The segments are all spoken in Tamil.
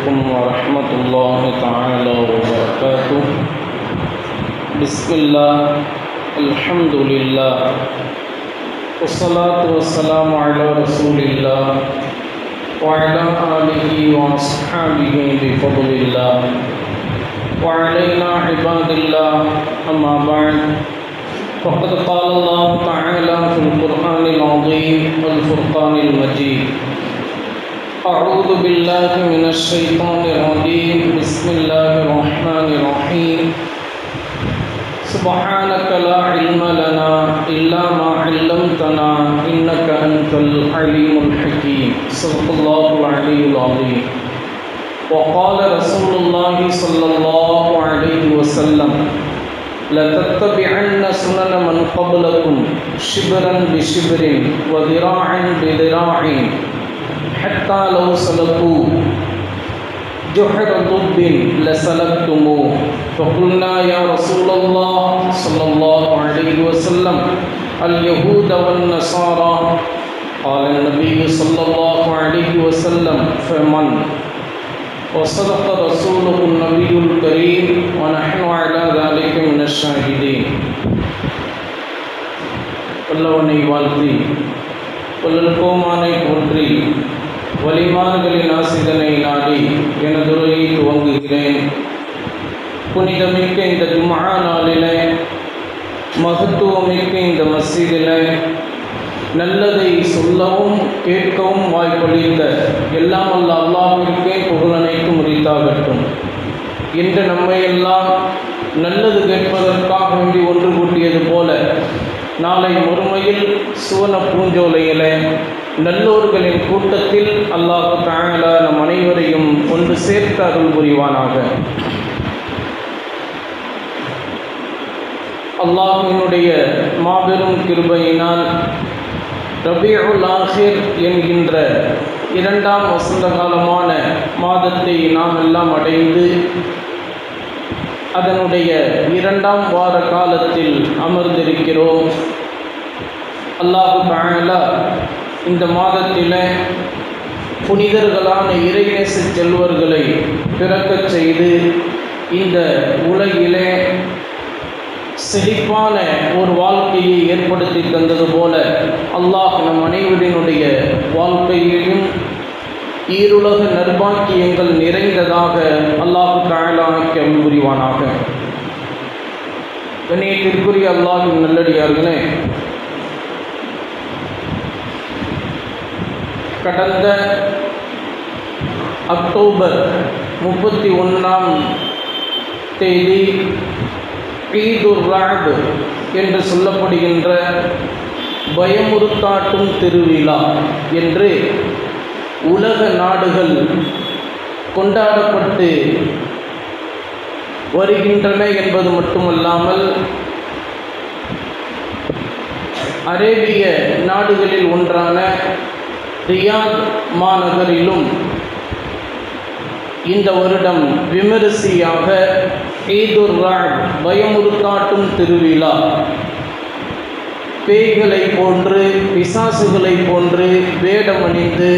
عليكم ورحمة الله تعالى وبركاته بسم الله الحمد لله والصلاة والسلام على رسول الله وعلى آله وأصحابه بفضل الله وعلينا عباد الله أما بعد فقد قال الله تعالى في القرآن العظيم والفرقان المجيد أعوذ بالله من الشيطان الرجيم بسم الله الرحمن الرحيم سبحانك لا علم لنا إلا ما علمتنا إنك أنت العليم الحكيم صدق الله العلي العظيم وقال رسول الله صلى الله عليه وسلم لتتبعن سنن من قبلكم شبرا بشبر وذراعا بذراع حتى لو سلكوا جحر ضب لسلكتموه فقلنا يا رسول الله صلى الله عليه وسلم اليهود والنصارى قال النبي صلى الله عليه وسلم فمن وصدق رسوله النبي الكريم ونحن على ذلك من الشاهدين வல்லவனை வாழ்த்தி வல்லல்கோமானை போற்றி வலிமான்களின் ஆசிதனை நாடி எனதுரையை துவங்குகிறேன் புனிதமிக்க இந்த ஜுமா நாளிலே மகத்துவமிக்க இந்த மசீதிலே நல்லதை சொல்லவும் கேட்கவும் வாய்ப்பளித்த எல்லாம் அல்ல அல்லாஹிற்கே புகழனைக்கு முறித்தாகட்டும் இன்று நம்மை எல்லாம் நல்லது கேட்பதற்காக வேண்டி ஒன்று கூட்டியது போல நாளை மறுமையில் சுவன பூஞ்சோலையிலே நல்லோர்களின் கூட்டத்தில் அல்லாஹு தாழலா நம் அனைவரையும் ஒன்று சேர்த்து அருள் புரிவானாக அல்லாஹினுடைய மாபெரும் கிருபையினால் ரபியுல் ஆஹிர் என்கின்ற இரண்டாம் வசந்த காலமான மாதத்தை நாம் எல்லாம் அடைந்து அதனுடைய இரண்டாம் வார காலத்தில் அமர்ந்திருக்கிறோம் அல்லாஹு தாழலா இந்த மாதத்தில் புனிதர்களான இறைநேச செல்வர்களை பிறக்கச் செய்து இந்த உலகிலே செழிப்பான ஒரு வாழ்க்கையை ஏற்படுத்தி தந்தது போல அல்லாஹ் நம் அனைவரினுடைய வாழ்க்கையிலும் ஈருலக நர்பாக்கியங்கள் நிறைந்ததாக அல்லாஹு தாயலாமைக்கு அருள் புரிவானாக கண்ணியத்திற்குரிய அல்லாஹின் நல்லடியார்களே கடந்த அக்டோபர் முப்பத்தி ஒன்றாம் தேதி ஈதுர் ராப் என்று சொல்லப்படுகின்ற பயமுறுத்தாட்டும் திருவிழா என்று உலக நாடுகள் கொண்டாடப்பட்டு வருகின்றன என்பது மட்டுமல்லாமல் அரேபிய நாடுகளில் ஒன்றான ரியாத் மாநகரிலும் இந்த வருடம் விமரிசையாக ஈதுர் ராட் பயமுறுத்தாட்டும் திருவிழா பேய்களை போன்று பிசாசுகளை போன்று வேடமணிந்து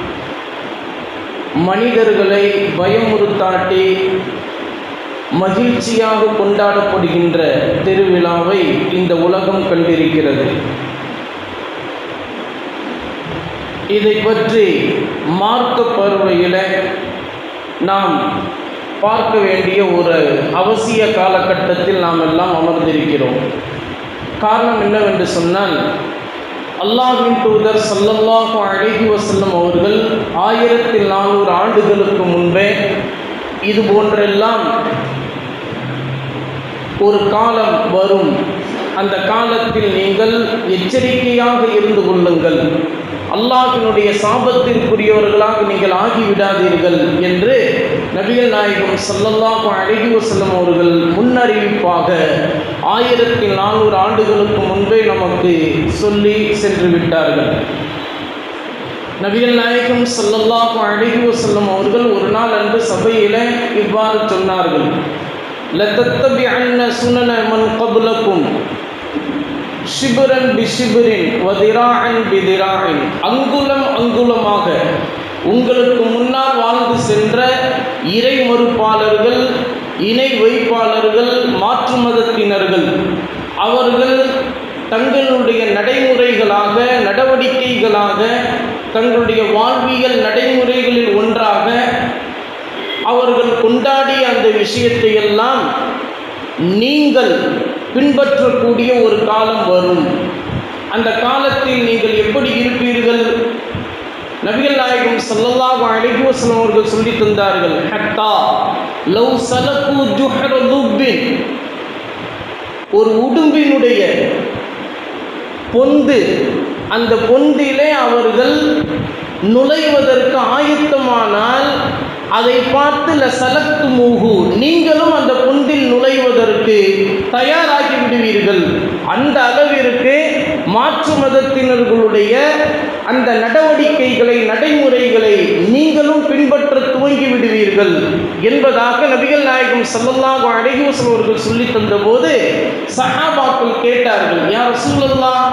மனிதர்களை பயமுறுத்தாட்டி மகிழ்ச்சியாக கொண்டாடப்படுகின்ற திருவிழாவை இந்த உலகம் கண்டிருக்கிறது இதை பற்றி மார்க்க பருவையில் நாம் பார்க்க வேண்டிய ஒரு அவசிய காலகட்டத்தில் நாம் எல்லாம் அமர்ந்திருக்கிறோம் காரணம் என்னவென்று சொன்னால் அல்லாஹின் தூதர் சல்லல்லாஹு அழகி வசல்லம் அவர்கள் ஆயிரத்தி நானூறு ஆண்டுகளுக்கு முன்பே இது போன்றெல்லாம் ஒரு காலம் வரும் அந்த காலத்தில் நீங்கள் எச்சரிக்கையாக இருந்து கொள்ளுங்கள் அல்லாஹினுடைய சாபத்திற்குரியவர்களாக நீங்கள் ஆகிவிடாதீர்கள் என்று நபிகள் நாயகம் சல்லல்லாஹு அழகி வசல்லம் அவர்கள் முன்னறிவிப்பாக ஆயிரத்தி நானூறு ஆண்டுகளுக்கு முன்பே நமக்கு சொல்லி சென்று விட்டார்கள் நபிகள் நாயகம் சல்லல்லாஹு அழகி வசல்லம் அவர்கள் ஒரு நாள் அன்று சபையில் இவ்வாறு சொன்னார்கள் லத்தத்தபி அன்ன சுனன மன் கபுலக்கும் ஷிபுரன் பிஷிபுரின் வதிரான் பிதிரான் அங்குலம் அங்குலமாக உங்களுக்கு முன்னால் வாழ்ந்து சென்ற இறை மறுப்பாளர்கள் இணை வைப்பாளர்கள் மாற்று மதத்தினர்கள் அவர்கள் தங்களுடைய நடைமுறைகளாக நடவடிக்கைகளாக தங்களுடைய வாழ்வியல் நடைமுறைகளில் ஒன்றாக அவர்கள் கொண்டாடிய அந்த விஷயத்தை எல்லாம் நீங்கள் பின்பற்றக்கூடிய ஒரு காலம் வரும் அந்த காலத்தில் நீங்கள் எப்படி இருப்பீர்கள் நபிகள் நாயகம் ஸல்லல்லாஹு அலைஹி வஸல்லம் அவர்கள் சொல்லி தந்தார்கள் ஹத்தா லவ் சலகு ஜுஹர துப்பின் ஒரு உடும்பினுடைய பொந்து அந்த பொந்திலே அவர்கள் நுழைவதற்கு ஆயத்தமானால் அதை பார்த்து ல சலக்து மூகு நீங்களும் அந்த பொந்தில் நுழைவதற்கு தயாராகி விடுவீர்கள் அந்த அளவிற்கு மாற்று மதத்தினர்களுடைய அந்த நடவடிக்கைகளை நடைமுறைகளை நீங்களும் பின்பற்ற துவங்கி விடுவீர்கள் என்பதாக நபிகள் நாயகம் ஸல்லல்லாஹு அலைஹி வஸல்லம் அவர்கள் சொல்லி தந்தபோது சஹாபாக்கள் கேட்டார்கள் யார் ரசூலல்லாஹ்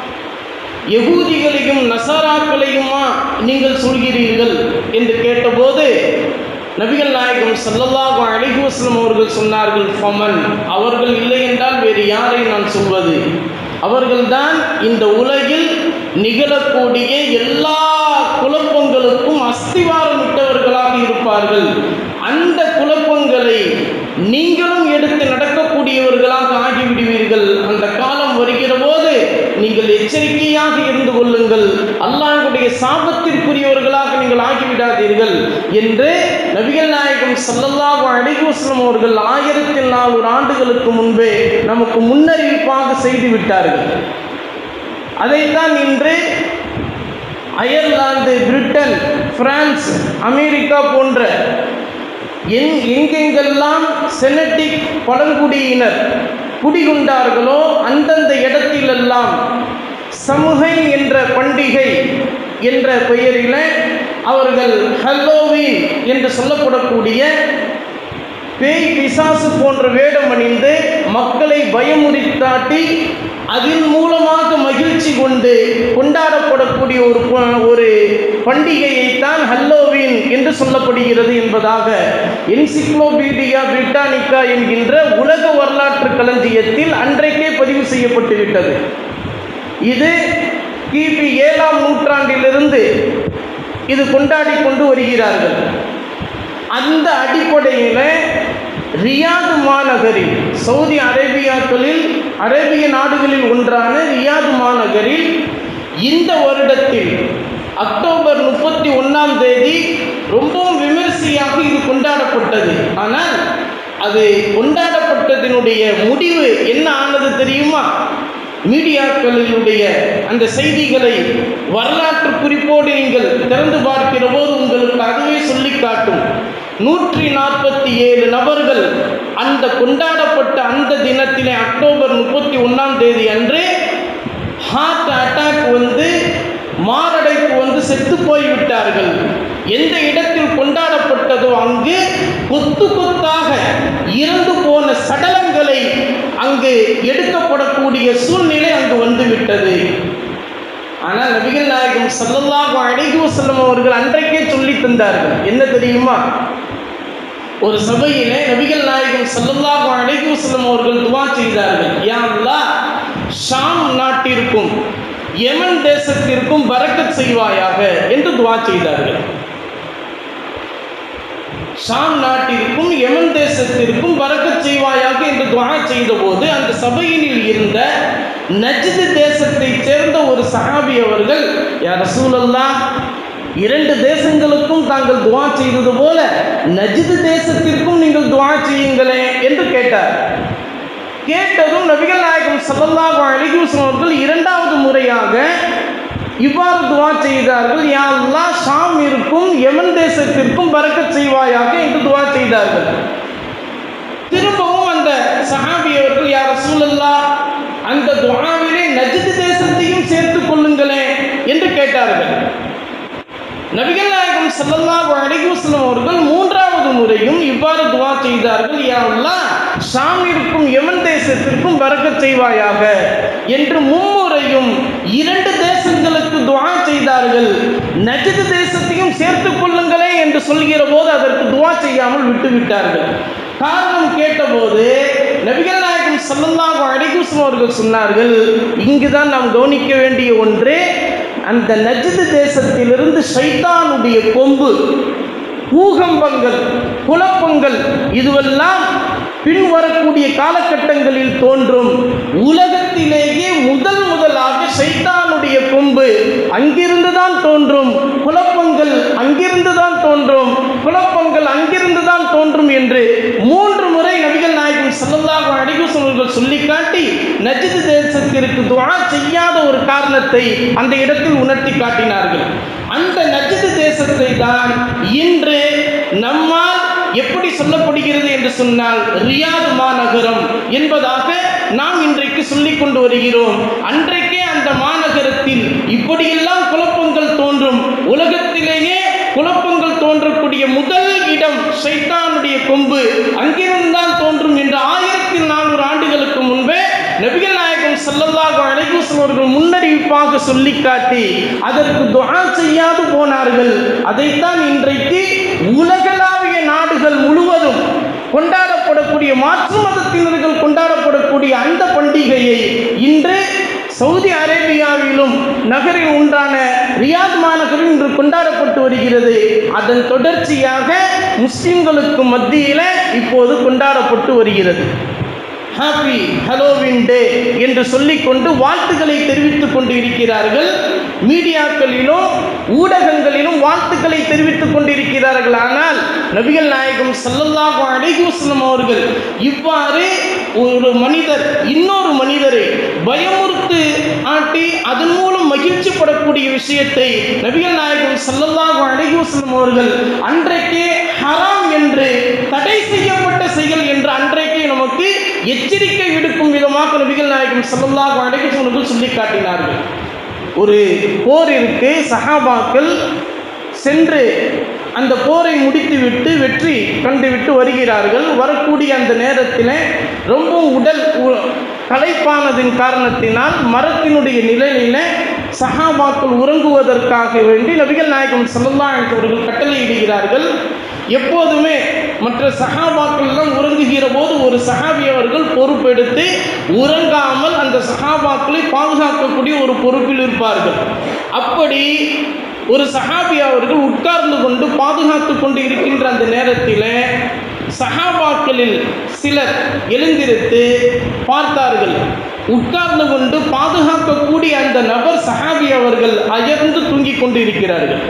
யகூதிகளையும் நசாராக்களையுமா நீங்கள் சொல்கிறீர்கள் என்று கேட்டபோது நபிகள் நாயகம் ஸல்லல்லாஹு அலைஹி வஸல்லம் அவர்கள் சொன்னார்கள் ஃபமன் அவர்கள் இல்லை என்றால் வேறு யாரை நான் சொல்வது அவர்கள்தான் இந்த உலகில் நிகழக்கூடிய எல்லா குழப்பங்களுக்கும் அஸ்திவாரமிட்டவர்களாக இருப்பார்கள் அந்த குழப்பங்களை நீங்களும் எடுத்து நடக்கக்கூடியவர்களாக ஆகிவிடுவீர்கள் அந்த காலம் வருகிற போது நீங்கள் எச்சரிக்கையாக இருந்து கொள்ளுங்கள் அல்லாஹ்வுடைய சாபத்திற்குரியவர்களாக நீங்கள் ஆகிவிடாதீர்கள் என்று நபிகள் நாயகம் ஸல்லல்லாஹு அலைஹி வஸல்லம் அவர்கள் ஆயிரத்தி நானூறு ஆண்டுகளுக்கு முன்பே நமக்கு முன்னறிவிப்பாக செய்து விட்டார்கள் அதைத்தான் இன்று அயர்லாந்து பிரிட்டன் பிரான்ஸ் அமெரிக்கா போன்ற எங் எங்கெங்கெல்லாம் செனட்டிக் பழங்குடியினர் குடிகொண்டார்களோ அந்தந்த இடத்திலெல்லாம் சமுகை என்ற பண்டிகை என்ற பெயரில் அவர்கள் ஹல்லோவீன் என்று சொல்லப்படக்கூடிய பேய் பிசாசு போன்ற வேடம் அணிந்து மக்களை பயமுறித்தாட்டி அதன் மூலமாக மகிழ்ச்சி கொண்டு கொண்டாடப்படக்கூடிய ஒரு ப- ஒரு பண்டிகையைத்தான் ஹல்லோவீன் என்று சொல்லப்படுகிறது என்பதாக என்சிக்ளோபீடியா பிரிட்டானிக்கா என்கின்ற உலக வரலாற்று களஞ்சியத்தில் அன்றைக்கே பதிவு செய்யப்பட்டு விட்டது இது கிபி ஏழாம் நூற்றாண்டிலிருந்து இது கொண்டாடி கொண்டு வருகிறார்கள் அந்த அடிப்படையில் ரியாது மாநகரில் சவுதி அரேபியாக்களில் அரேபிய நாடுகளில் ஒன்றான ரியாது மாநகரில் இந்த வருடத்தில் அக்டோபர் முப்பத்தி ஒன்றாம் தேதி ரொம்பவும் விமரிசையாக இது கொண்டாடப்பட்டது ஆனால் அது கொண்டாடப்பட்டதினுடைய முடிவு என்ன ஆனது தெரியுமா மீடியாக்களினுடைய அந்த செய்திகளை வரலாற்று குறிப்போடு நீங்கள் திறந்து பார்க்கிற போது உங்களுக்கு அதுவே சொல்லி காட்டும் நூற்றி நாற்பத்தி ஏழு நபர்கள் அந்த கொண்டாடப்பட்ட அந்த தினத்திலே அக்டோபர் முப்பத்தி ஒன்றாம் தேதி அன்று ஹார்ட் அட்டாக் வந்து மாரடைப்பு வந்து செத்து போய்விட்டார்கள் எந்த இடத்தில் கொண்டாடப்பட்டதோ அங்கு கொத்து கொத்தாக இறந்து போன சடலங்களை அங்கு எடுக்கப்படக்கூடிய சூழ்நிலை அங்கு வந்துவிட்டது ஆனால் நபிகள் நாயகம் ஸல்லல்லாஹு அலைஹி வஸல்லம் அவர்கள் அன்றைக்கே சொல்லி தந்தார்கள் என்ன தெரியுமா ஒரு சபையிலே நபிகள் நாயகம் ஸல்லல்லாஹு அலைஹி வஸல்லம் அவர்கள் துவா செய்தார்கள் யா அல்லாஹ் ஷாம் நாட்டிற்கும் யமன் தேசத்திற்கும் பரக்கத் செய்வாயாக என்று துவா செய்தார்கள் ஷாம் நாட்டிற்கும் யமன் தேசத்திற்கும் பரக்கத் செய்வாயாக என்று துவா செய்தபோது அந்த சபையினில் இருந்த நஜ்து தேசத்தைச் சேர்ந்த ஒரு சஹாபி அவர்கள் யார் ரசூலல்லாஹ் இரண்டு தேசங்களுக்கும் தாங்கள் துவா செய்தது போல நஜ்து தேசத்திற்கும் நீங்கள் துவா செய்யுங்களே என்று கேட்டார் கேட்டதும் நபிகள் நாயகம் ஸல்லல்லாஹு அலைஹி வஸல்லம் அவர்கள் இரண்டாவது முறையாக இவ்வாறு துவா செய்தார்கள் யா அல்லாஹ் ஷாம் இருக்கும் யமன் தேசத்திற்கும் பரக்கத் செய்வாயாக என்று துவா செய்தார்கள் திரும்பவும் அந்த சஹாபி அவர்கள் யார் ரசூலல்லாஹ் அந்த துஆவிலே நஜ்து தேசத்தையும் சேர்த்துக் கொள்ளுங்களே என்று கேட்டார்கள் நபிகள் நாயகம் ஸல்லல்லாஹு அலைஹி வஸல்லம் அவர்கள் மூன்றாவது முறையும் இவ்வாறு துவா செய்தார்கள் யா அல்லாஹ் ஷாமிற்கும் யமன் தேசத்திற்கும் பரக்கத் செய்வாயாக என்று மும்முறையும் இரண்டு தேசங்கள் தேசங்களுக்கு துஆ செய்தார்கள் நஜது தேசத்தையும் சேர்த்துக் கொள்ளுங்களே என்று சொல்கிற போது அதற்கு துஆ செய்யாமல் விட்டுவிட்டார்கள் காரணம் கேட்டபோது நபிகள் நாயகம் ஸல்லல்லாஹு அலைஹி வஸல்லம் அவர்கள் சொன்னார்கள் இங்குதான் நாம் கவனிக்க வேண்டிய ஒன்று அந்த நஜது தேசத்திலிருந்து ஷைத்தானுடைய கொம்பு பூகம்பங்கள் குழப்பங்கள் இதுவெல்லாம் பின்வரக்கூடிய காலகட்டங்களில் தோன்றும் உலகத்திலேயே முதல் முதலாக சைத்தானுடைய கொம்பு அங்கிருந்து தான் தோன்றும் குழப்பங்கள் அங்கிருந்து தான் தோன்றும் குழப்பங்கள் அங்கிருந்து தான் தோன்றும் என்று மூன்று முறை நபிகள் நாயகம் ஸல்லல்லாஹு அலைஹி வஸல்லம் அவர்கள் சொல்லி காட்டி நஜ்து தேசத்திற்கு துஆ செய்யாத ஒரு காரணத்தை அந்த இடத்தில் உணர்த்தி காட்டினார்கள் அந்த நஜ்து தேசத்தை தான் இன்று நம்மால் எப்படி சொல்லப்படுகிறது என்று சொன்னால் ரியாத் மாநகரம் என்பதாக நாம் இன்றைக்கு சொல்லிக் கொண்டு வருகிறோம் அன்றைக்கே அந்த மாநகரத்தில் இப்படியெல்லாம் குழப்பங்கள் தோன்றும் உலகத்திலேயே குழப்பங்கள் தோன்றக்கூடிய முதல் இடம் ஷைத்தானுடைய கொம்பு அங்கிருந்தான் தோன்றும் என்று ஆயிரத்தி நானூறு ஆண்டுகளுக்கு முன்பே நபிகள் நாயகம் ஸல்லல்லாஹு அலைஹி வஸல்லம் அவர்கள் முன்னறிவிப்பாக சொல்லி காட்டி அதற்கு துஆ செய்யாது போனார்கள் அதைத்தான் இன்றைக்கு உலகளாவிய நாடுகள் முழுவதும் கொண்டாடப்படக்கூடிய மாற்று மதத்தினர்கள் கொண்டாடப்படக்கூடிய அந்த பண்டிகையை இன்று சவுதி அரேபியாவிலும் நகரில் ஒன்றான ரியாத் மாநகரில் இன்று கொண்டாடப்பட்டு வருகிறது அதன் தொடர்ச்சியாக முஸ்லிம்களுக்கு மத்தியில் இப்போது கொண்டாடப்பட்டு வருகிறது ஹாப்பி ஹலோவின் டே என்று சொல்லிக்கொண்டு வாழ்த்துக்களை தெரிவித்துக் கொண்டு இருக்கிறார்கள் மீடியாக்களிலும் ஊடகங்களிலும் வாழ்த்துக்களை தெரிவித்துக் கொண்டிருக்கிறார்கள் ஆனால் நபிகள் நாயகம் ஸல்லல்லாஹு அலைஹி வஸல்லம் அவர்கள் இவ்வாறு ஒரு மனிதர் இன்னொரு மனிதரை பயமுறுத்து ஆட்டி அதன் மூலம் மகிழ்ச்சி படக்கூடிய விஷயத்தை நபிகள் நாயகம் ஸல்லல்லாஹு அலைஹி வஸல்லம் அவர்கள் அன்றைக்கே ஹராம் என்று தடை செய்யப்பட்ட செயல் என்று அன்றைக்கே நமக்கு எச்சரிக்கை விடுக்கும் விதமாக நபிகள் நாயகம் ஸல்லல்லாஹு அலைஹி வஸல்லம் அவர்கள் சொல்லி காட்டினார்கள் ஒரு போரிற்கு சஹாபாக்கள் சென்று அந்த போரை முடித்துவிட்டு வெற்றி கண்டுவிட்டு வருகிறார்கள் வரக்கூடிய அந்த நேரத்தில் ரொம்ப உடல் உ- களைப்பானதின் காரணத்தினால் மரத்தினுடைய நிழலில் சஹாபாக்கள் உறங்குவதற்காக வேண்டி நபிகள் நாயகம் ஸல்லல்லாஹு அலைஹி அவர்கள் கட்டளையிடுகிறார்கள் எப்போதுமே மற்ற சஹாபாக்கள் எல்லாம் உறங்குகிற போது ஒரு சஹாபி அவர்கள் பொறுப்பெடுத்து உறங்காமல் அந்த சஹாபாக்களை பாதுகாக்கக்கூடிய ஒரு பொறுப்பில் இருப்பார்கள் அப்படி ஒரு சஹாபி அவர்கள் உட்கார்ந்து கொண்டு பாதுகாத்து கொண்டு இருக்கின்ற அந்த நேரத்தில் சஹாபாக்களில் சிலர் எழுந்திருத்து பார்த்தார்கள் உட்கார்ந்து கொண்டு பாதுகாக்கக்கூடிய அந்த நபர் சஹாபி அவர்கள் அயர்ந்து தூங்கிக் கொண்டு இருக்கிறார்கள்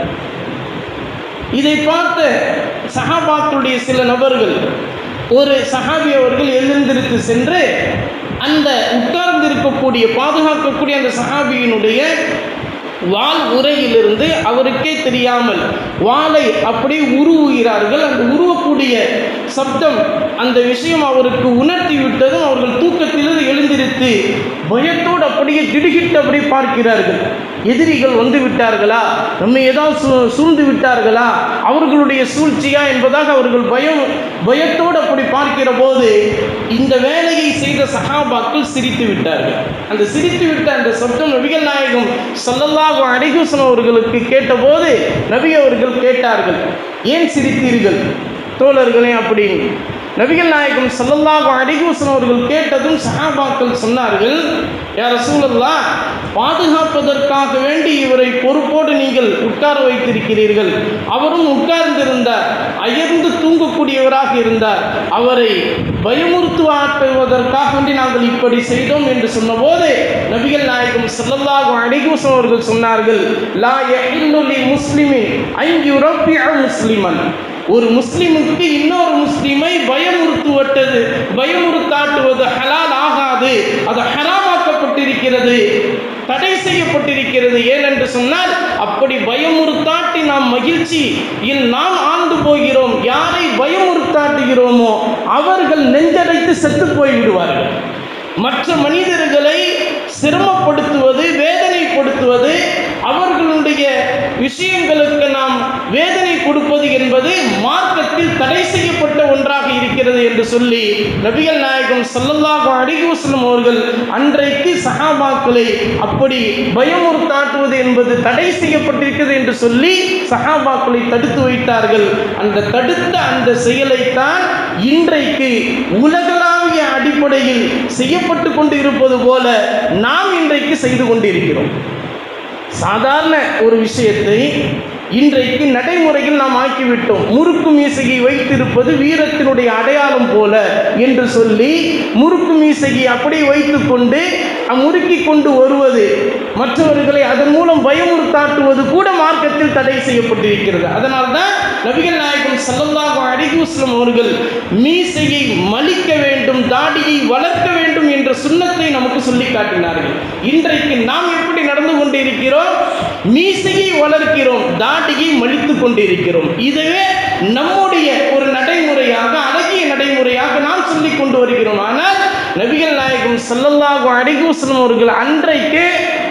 இதை பார்த்த சஹாபாக்களுடைய சில நபர்கள் ஒரு சஹாபி அவர்கள் எழுந்திருத்து சென்று அந்த உட்கார்ந்திருக்கக்கூடிய பாதுகாக்கக்கூடிய அந்த சஹாபியினுடைய வால் உரையிலிருந்து அவருக்கே தெரியாமல் வாளை அப்படியே உருவுகிறார்கள் அந்த உருவக்கூடிய சப்தம் அந்த விஷயம் அவருக்கு உணர்த்தி விட்டதும் அவர்கள் தூக்கத்திலிருந்து எழுந்திருத்து பயத்தோடு அப்படியே திடுகிட்டு அப்படியே பார்க்கிறார்கள் எதிரிகள் வந்து விட்டார்களா நம்மை ஏதாவது சூ- சூழ்ந்து விட்டார்களா அவர்களுடைய சூழ்ச்சியா என்பதாக அவர்கள் பயம் பயத்தோடு அப்படி பார்க்கிற போது இந்த வேலையை செய்த சஹாபாக்கள் சிரித்து விட்டார்கள் அந்த சிரித்து விட்ட அந்த சப்தம் நபிகள் நாயகம் ஸல்லல்லாஹு அலைஹி வஸல்லம் அவர்களுக்கு கேட்டபோது நபி அவர்கள் கேட்டார்கள் ஏன் சிரித்தீர்கள் தோழர்களே அப்படின்னு நபிகள் நாயகம் ஸல்லல்லாஹு அலைஹி வஸல்லம் அவர்கள் கேட்டதும் சஹாபாக்கள் சொன்னார்கள் யார் ரசூலல்லாஹ் பாதுகாப்பதற்காக வேண்டி இவரை பொறுப்போடு நீங்கள் உட்கார வைத்திருக்கிறீர்கள் அவரும் உட்கார்ந்திருந்தார் அயர்ந்து தூங்கக்கூடியவராக இருந்தார் அவரை பயமுறுத்துவதற்காக வேண்டி நாங்கள் இப்படி செய்தோம் என்று சொன்னபோது நபிகள் நாயகம் ஸல்லல்லாஹு அலைஹி வஸல்லம் அவர்கள் சொன்னார்கள் லா யஹில்லு லி முஸ்லிமின் அன் யுரப்பிஅ முஸ்லிமன் ஒரு முஸ்லிமுக்கு இன்னொரு முஸ்லிமை பயமுறுத்துவட்டது பயமுறுத்தாட்டுவது ஹலால் ஆகாது அது ஹராமாக்கப்பட்டிருக்கிறது தடை செய்யப்பட்டிருக்கிறது ஏனென்று சொன்னால் அப்படி பயமுறுத்தாட்டி நாம் மகிழ்ச்சியில் நாம் ஆழ்ந்து போகிறோம் யாரை பயமுறுத்தாட்டுகிறோமோ அவர்கள் நெஞ்சடைத்து செத்து போய் விடுவார்கள் மற்ற மனிதர்களை சிரமப்படுத்துவது வேதனைப்படுத்துவது அவர்களுடைய விஷயங்களுக்கு நாம் வேதனை கொடுப்பது என்பது மார்க்கத்தில் தடை செய்யப்பட்ட ஒன்றாக இருக்கிறது என்று சொல்லி நபிகள் நாயகம் ஸல்லல்லாஹு அலைஹி வஸல்லம் அவர்கள் அன்றைக்கு சஹாபாக்களை அப்படி பயமுறுத்தாட்டுவது என்பது தடை செய்யப்பட்டிருக்கிறது என்று சொல்லி சஹாபாக்களை தடுத்து வைத்தார்கள் அந்த தடுத்த அந்த செயலைத்தான் இன்றைக்கு உலகளாவிய அடிப்படையில் செய்யப்பட்டு கொண்டு இருப்பது போல நாம் இன்றைக்கு செய்து கொண்டிருக்கிறோம் சாதாரண ஒரு விஷயத்தை இன்றைக்கு நடைமுறையில் நாம் ஆக்கிவிட்டோம் முறுக்கு மீசையை வைத்திருப்பது வீரத்தினுடைய அடையாளம் போல என்று சொல்லி முறுக்கு மீசையை அப்படியே வைத்துக்கொண்டு முறுக்கி கொண்டு வருவது மற்றவர்களை அதன் மூலம் பயமுறுத்தாட்டுவது கூட மார்க்கத்தில் தடை செய்யப்பட்டிருக்கிறது அதனால்தான் நபிகள் நாயகம் ஸல்லல்லாஹு அலைஹி வஸல்லம் அவர்கள் மீசையை மலிக்க வேண்டும் தாடியை வளர்க்க வேண்டும் என்ற சுண்ணத்தை நமக்கு சொல்லி காட்டினார்கள் இன்றைக்கு நாம் எப்படி நடந்து கொண்டிருக்கிறோம் மீசையை வளர்க்கிறோம் தாடியை மலித்து கொண்டிருக்கிறோம் இதுவே நம்முடைய ஒரு நடைமுறையாக அழகிய நடைமுறையாக நாம் சொல்லிக் கொண்டு வருகிறோம் ஆனால் நபிகள் நாயகம் ஸல்லல்லாஹு அலைஹி வஸல்லம் அவர்கள் அன்றைக்கு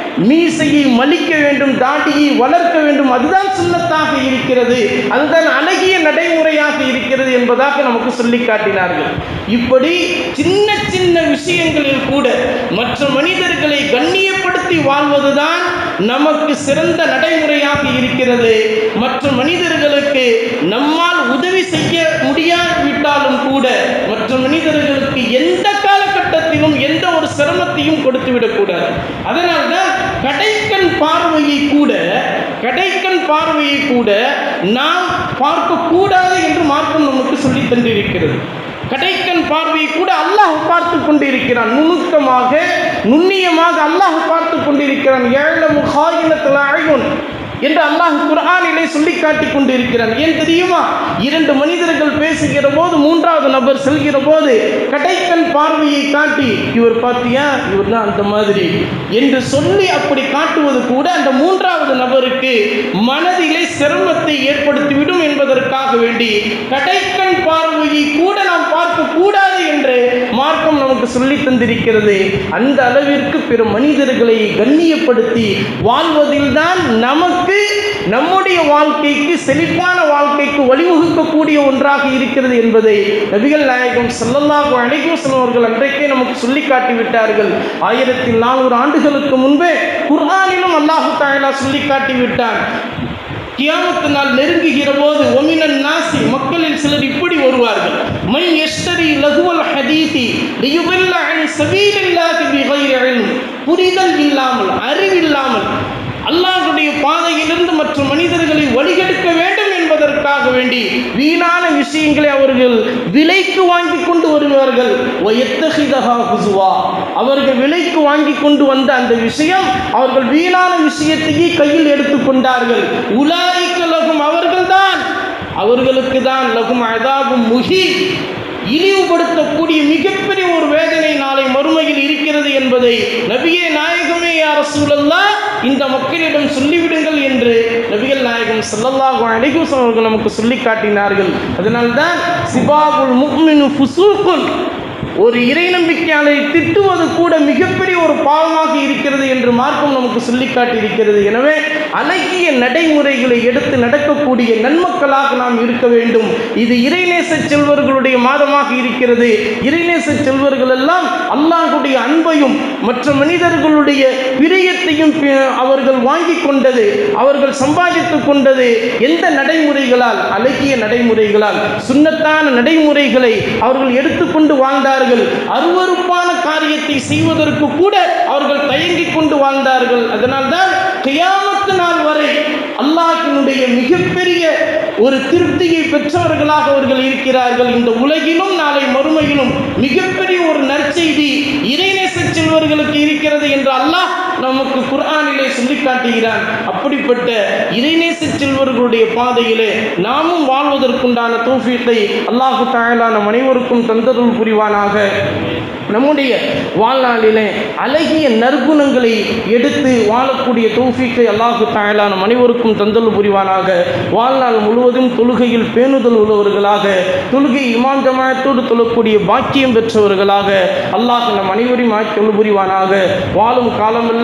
மீசையை மலிக்க வேண்டும் தாடியை வளர்க்க வேண்டும் அதுதான் சுண்ணத்தாக இருக்கிறது அதுதான் அழகிய நடைமுறையாக இருக்கிறது என்பதாக நமக்கு சொல்லி காட்டினார்கள் இப்படி சின்ன சின்ன விஷயங்களில் கூட மற்ற மனிதர்களை கண்ணியப்படுத்தி வாழ்வதுதான் நமக்கு சிறந்த நடைமுறையாக இருக்கிறது மற்ற மனிதர்களுக்கு நம்மால் உதவி செய்ய முடியாவிட்டாலும் கூட மற்ற மனிதர்களுக்கு எந்த காலகட்டத்திலும் எந்த ஒரு சிரமத்தையும் கொடுத்து விடக்கூடாது அதனால்தான் கடைக்கண் பார்வையை கூட கடைக்கண் பார்வையை கூட நாம் பார்க்கக்கூடாது என்று மார்க்கம் நமக்கு சொல்லி தந்திருக்கிறது கடைக்கண் பார்வையை கூட அல்லாஹ் பார்த்து கொண்டிருக்கிறான் நுணுக்கமாக நுண்ணியமாக அல்லாஹ் பார்த்து கொண்டிருக்கிறான் ஏழமு ஹாயினத்தில் அழகுன் என்று அல்லாஹ் குர்ஆனிலே சொல்லி காட்டி கொண்டிருக்கிறான் ஏன் தெரியுமா இரண்டு மனிதர்கள் பேசுகிற போது மூன்றாவது நபர் செல்கிற போது கடைக்கண் பார்வையை காட்டி இவர் பார்த்தியா இவர் தான் அந்த மாதிரி என்று சொல்லி அப்படி காட்டுவது கூட அந்த மூன்றாவது நபருக்கு மனதிலே சிரமத்தை ஏற்படுத்திவிடும் என்பதற்காக வேண்டி கடைக்கண் பார்வையை கூட நாம் பார்க்க கூடாது என்று மார்க்கம் நமக்கு சொல்லி தந்திருக்கிறது அந்த அளவிற்கு பிற மனிதர்களை கண்ணியப்படுத்தி வாழ்வதில்தான் நமக்கு நம்முடைய வாழ்க்கைக்கு செழிப்பான வாழ்க்கைக்கு வழிவகுக்கக்கூடிய ஒன்றாக இருக்கிறது என்பதை நபிகள் நாயகம் ஸல்லல்லாஹு அலைஹி வஸல்லம் அவர்கள் அன்றைக்கே நமக்கு சொல்லி காட்டி விட்டார்கள் ஆயிரத்தி நானூறு ஆண்டுகளுக்கு முன்பே குர்ஆனிலும் அல்லாஹு தஆலா சொல்லி காட்டி விட்டான் கியாமத்து நாள் நெருங்குகிற போது ஒமினன் நாசி மக்களில் சிலர் இப்படி வருவார்கள் மை எஸ்தரி லகுவல் ஹதீதி லியுபில்ல அன் சபீலில்லாஹி பிகைரி இல்ம் புரிதல் இல்லாமல் அறிவில்லாமல் அல்லாஹ்வுடைய பாதையிலிருந்து மற்ற மனிதர்களை வழிகெடுக்க வேண்டும் என்பதற்காக வேண்டி வீணான விஷயங்களை அவர்கள் விலைக்கு வாங்கி கொண்டு வருவார்கள் வயத்தஹிதஹா ஹுசுவா அவர்கள் விலைக்கு வாங்கி கொண்டு வந்த அந்த விஷயம் அவர்கள் வீணான விஷயத்தையே கையில் எடுத்துக்கொண்டார்கள் உலாய்க்க லகும் அவர்கள்தான் அவர்களுக்கு தான் லகும் அதாகும் முகி இழிவுபடுத்தக்கூடிய மிகப்பெரிய ஒரு வேதனை நாளை மறுமையில் இருக்கிறது என்பதை நபியே நாயகமே யார் சூழல்லா இந்த மக்களிடம் சொல்லிவிடுங்கள் என்று நபிகள் நாயகம் ஸல்லல்லாஹு அலைஹி வஸல்லம் அவர்கள் நமக்கு சொல்லி காட்டினார்கள் அதனால்தான் சிபாபுல் முஃமினு ஃபுசூக்குன் ஒரு இறை நம்பிக்கையாளரை திட்டுவது கூட மிகப்பெரிய ஒரு பாவமாக இருக்கிறது என்று மார்க்கம் நமக்கு சொல்லி காட்டியிருக்கிறது எனவே அழகிய நடைமுறைகளை எடுத்து நடக்கக்கூடிய நன்மக்களாக நாம் இருக்க வேண்டும் இது இறைநேச செல்வர்களுடைய மாதமாக இருக்கிறது இறைநேச செல்வர்கள் எல்லாம் அல்லாஹுடைய அன்பையும் மற்ற மனிதர்களுடைய பிரியத்தையும் பி- அவர்கள் வாங்கி கொண்டது அவர்கள் சம்பாதித்து கொண்டது எந்த நடைமுறைகளால் அழகிய நடைமுறைகளால் சுன்னத்தான நடைமுறைகளை அவர்கள் எடுத்துக்கொண்டு வாழ்ந்தார்கள் அருவருப்பான காரியத்தை செய்வதற்கு கூட அவர்கள் தயங்கிக் கொண்டு வாழ்ந்தார்கள் அதனால்தான் கியாமத்து நாள் வரை அல்லாஹினுடைய மிகப்பெரிய ஒரு திருப்தியை பெற்றவர்களாக அவர்கள் இருக்கிறார்கள் இந்த உலகிலும் நாளை மறுமையிலும் மிகப்பெரிய ஒரு நற்செய்தி இறைநேச செல்வர்களுக்கு இருக்கிறது என்று அல்லாஹ் நமக்கு குர்ஆனிலே சொல்லி காட்டுகிறான் அப்படிப்பட்ட இறைநேச செல்வர்களுடைய பாதையிலே நாமும் வாழ்வதற்குண்டான தௌஃபீத்தை அல்லாஹு தஆலா நம் அனைவருக்கும் தந்தருள் புரிவானாக நம்முடைய வாழ்நாளிலே அழகிய நற்குணங்களை எடுத்து வாழக்கூடிய தௌஃபீக்கை அல்லாஹு தஆலா நம் அனைவருக்கும் தந்தருள் புரிவானாக வாழ்நாள் முழுவதும் தொழுகையில் பேணுதல் உள்ளவர்களாக தொழுகை இமாம் ஜமாயத்தோடு தொழக்கூடிய பாக்கியம் பெற்றவர்களாக அல்லாஹ் நம் அனைவரையும் ஆக்கி புரிவானாக வாழும் காலமெல்லாம்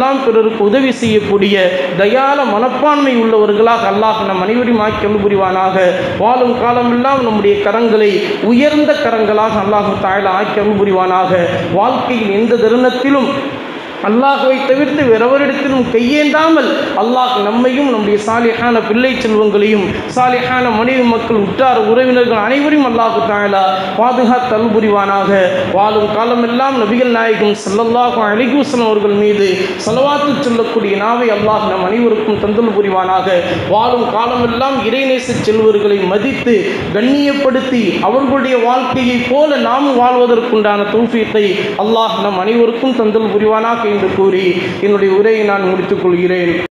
காலமெல்லாம் பிறருக்கு உதவி செய்யக்கூடிய தயால மனப்பான்மை உள்ளவர்களாக அல்லாஹ் நம் அனைவரையும் ஆக்கி அருள் புரிவானாக வாழும் காலமெல்லாம் நம்முடைய கரங்களை உயர்ந்த கரங்களாக அல்லாஹு தாயால ஆக்கி அருள் புரிவானாக வாழ்க்கையில் எந்த தருணத்திலும் அல்லாஹுவை தவிர்த்து வேறவரிடத்திலும் கையேந்தாமல் அல்லாஹ் நம்மையும் நம்முடைய சாலிஹான பிள்ளை செல்வங்களையும் சாலிஹான மனைவி மக்கள் உற்றார் உறவினர்கள் அனைவரையும் அல்லாஹு தாயலா பாதுகாத்து அருள் புரிவானாக வாழும் காலமெல்லாம் நபிகள் நாயகம் ஸல்லல்லாஹு அலைஹி வஸல்லம் அவர்கள் மீது செலவாத்து சொல்லக்கூடிய நாவை அல்லாஹ் நம் அனைவருக்கும் தந்தல் புரிவானாக வாழும் காலமெல்லாம் இறைநேச செல்வர்களை மதித்து கண்ணியப்படுத்தி அவர்களுடைய வாழ்க்கையைப் போல நாம் வாழ்வதற்குண்டான தௌஃபீத்தை அல்லாஹ் நம் அனைவருக்கும் தந்தல் புரிவானாக என்று கூறி என்னுடைய உரையை நான் முடித்துக் கொள்கிறேன்